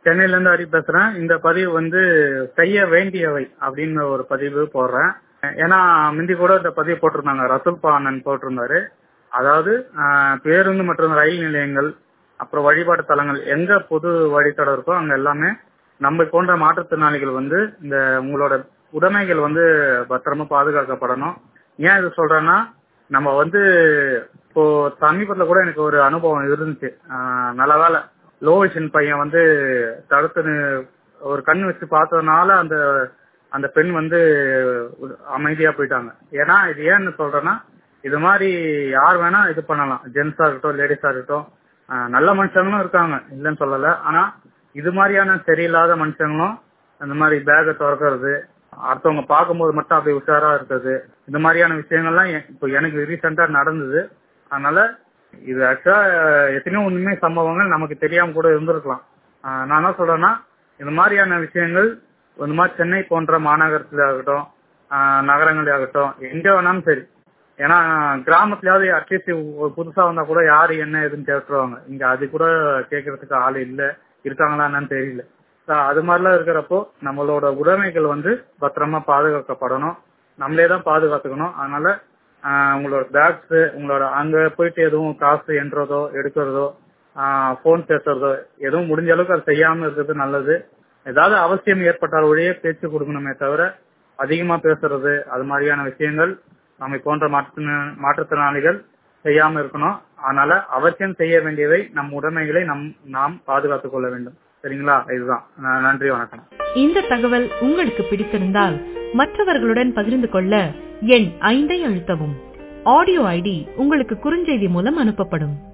சென்னையில இருந்து ஹரி பேசுறேன் இந்த பதிவு வந்து செய்ய வேண்டியவை அப்படின்னு ஒரு பதிவு போடுறேன் ஏன்னா முந்தி கூட இந்த பதிவு போட்டிருந்தாங்க ரசூல் பானன் போட்டிருந்தாரு அதாவது ஆஹ், பேருந்து மற்றும் ரயில் நிலையங்கள் அப்புறம் வழிபாட்டு தலங்கள் எங்க பொது வழித்தடம் இருக்கோ அங்க எல்லாமே நம்ம போன்ற மாற்றுத்திறனாளிகள் வந்து இந்த உங்களோட உடைமைகள் வந்து பத்திரமா பாதுகாக்கப்படணும் ஏன் இது சொல்றேன்னா நம்ம வந்து இப்போ சமீபத்துல கூட எனக்கு ஒரு அனுபவம் இருந்துச்சு ஆஹ் நல்ல வேலை லோ விஷன் பையன் வந்து தடுத்து நி- ஒரு கண் வச்சு பார்த்ததுனால அந்த அந்த பெண் வந்து அமைதியா போயிட்டாங்க ஏன்னா இது ஏன்னு சொல்றேன்னா இது மாதிரி யார் வேணா இது பண்ணலாம் ஜென்ஸா இருக்கட்டும் லேடிஸா இருக்கட்டும் ஆஹ் நல்ல மனுஷங்களும் இருக்காங்க இல்லைன்னு சொல்லல ஆனா இது மாதிரியான சரியில்லாத மனுஷங்களும் அந்த மாதிரி பேக்கை திறக்கிறது அடுத்தவங்க பார்க்கும்போது மட்டும் அப்படியே உஷாரா இருக்கிறது இந்த மாதிரியான விஷயங்கள்லாம் எ- இப்போ எனக்கு ரீசெண்டா நடந்தது அதனால இது ஆக்சுவலா எத்தனையோ உண்மை சம்பவங்கள் நமக்கு தெரியாம கூட இருந்திருக்கலாம் ஆஹ் நான் என்ன சொல்றேன்னா இந்த மாதிரியான விஷயங்கள் இந்த மாதிரி சென்னை போன்ற மாநகரத்துல ஆகட்டும் ஆஹ் நகரங்களே ஆகட்டும் எங்க வேணாலும் சரி ஏன்னா கிராமத்துலயாவது அட்லீஸ்ட் புதுசா வந்தா கூட யாரு என்ன ஏதுன்னு கேட்டுருவாங்க இங்க அது கூட கேட்கறதுக்கு ஆள் இல்ல இருக்காங்களா என்னன்னு தெரியல So, அது மாதிரிலாம் இருக்கிறப்போ நம்மளோட உடைமைகள் வந்து பத்திரமா பாதுகாக்கப்படணும் நம்மளே தான் பாதுகாத்துக்கணும் அதனால ஆஹ், உங்களோட பேக்ஸ் உங்களோட அங்க போயிட்டு எதுவும் காசு என்றதோ எடுக்கிறதோ போன் பேசுறதோ எதுவும் முடிஞ்ச அளவுக்கு அது செய்யாம இருக்கிறது நல்லது ஏதாவது அவசியம் ஏற்பட்டால் ஒழிய பேச்சு கொடுக்கணுமே தவிர அதிகமா பேசுறது அது மாதிரியான விஷயங்கள் நம்மை போன்ற மாற்று- மாற்றுத்திறனாளிகள் செய்யாம இருக்கணும் அதனால அவசியம் செய்ய வேண்டியவை நம் உடைமைகளை நம் நாம் பாதுகாத்துக் கொள்ள வேண்டும் சரிங்களா இதுதான் ந- நன்றி வணக்கம் இந்த தகவல் உங்களுக்கு பிடித்திருந்தால் மற்றவர்களுடன் பகிர்ந்து கொள்ள எண் ஐந்தை அழுத்தவும் ஆடியோ ஐடி உங்களுக்கு குறுஞ்செய்தி மூலம் அனுப்பப்படும்